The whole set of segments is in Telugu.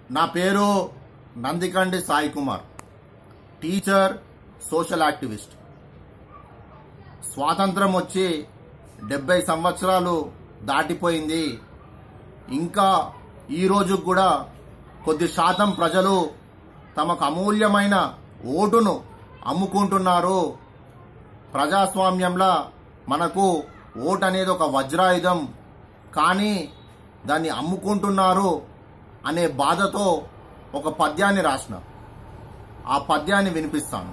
నా పేరు నందికండి Sai Kumar teacher social activist స్వాతంత్రం వచ్చి డెబ్బై సంవత్సరాలు దాటిపోయింది ఇంకా ఈ రోజు కూడా కొద్ది శాతం ప్రజలు తమకు అమూల్యమైన ఓటును అమ్ముకుంటున్నారు ప్రజాస్వామ్యంలో మనకు ఓటు అనేది ఒక వజ్రాయుధం కానీ దాన్ని అమ్ముకుంటున్నారు అనే బాధతో ఒక పద్యాన్ని రాసిన ఆ పద్యాన్ని వినిపిస్తాను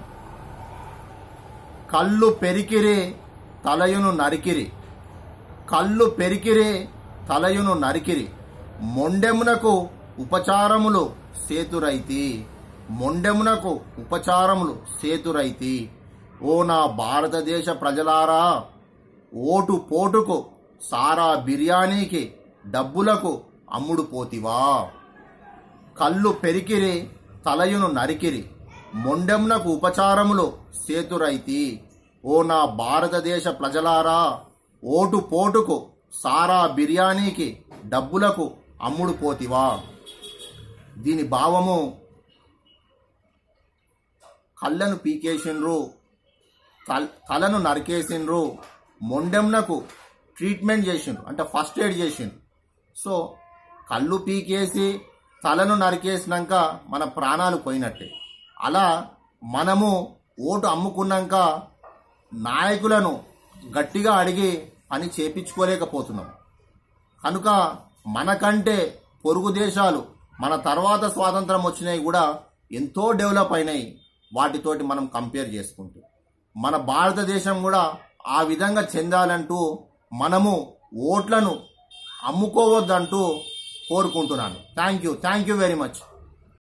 కళ్ళు పెరికిరి తలయును నరికిరి కళ్ళు పెరికిరి తలయును నరికిరి మొండెమునకు ఉపచారములు సేతురైతి మొండెమునకు ఉపచారములు సేతురైతి ఓ నా భారతదేశ ప్రజలారా ఓటు పోటుకు సారా బిర్యానీకి డబ్బులకు అమ్ముడు పోతివా కళ్ళు పెరికిరి తలయును నరికిరి మొండెమునకు ఉపచారములు సేతురైతి ఓ నా భారతదేశ ప్రజలారా ఓటు పోటుకు సారా బిర్యానీకి డబ్బులకు అమ్ముడు పోతివా దీని భావము కళ్ళను పీకేసిండ్రు తల్- తలను నరికేసిండ్రు మొండెంనకు ట్రీట్మెంట్ చేసిండ్రు అంటే ఫస్ట్ ఎయిడ్ చేసిండ్రు సో కళ్ళు పీకేసి తలను నరికేసినాక మన ప్రాణాలు పోయినట్టే అలా మనము ఓటు అమ్ముకున్నాక నాయకులను గట్టిగా అడిగి పని చేపించుకోలేకపోతున్నాం కనుక మనకంటే పొరుగు దేశాలు మన తర్వాత స్వాతంత్రం వచ్చినాయి కూడా ఎంతో డెవలప్ అయినాయి వాటితోటి మనం కంపేర్ చేసుకుంటూ మన భారతదేశం కూడా ఆ విధంగా చెందాలంటూ మనము ఓట్లను అమ్ముకోవద్దంటూ కోరుకుంటున్నాను thank you thank you very much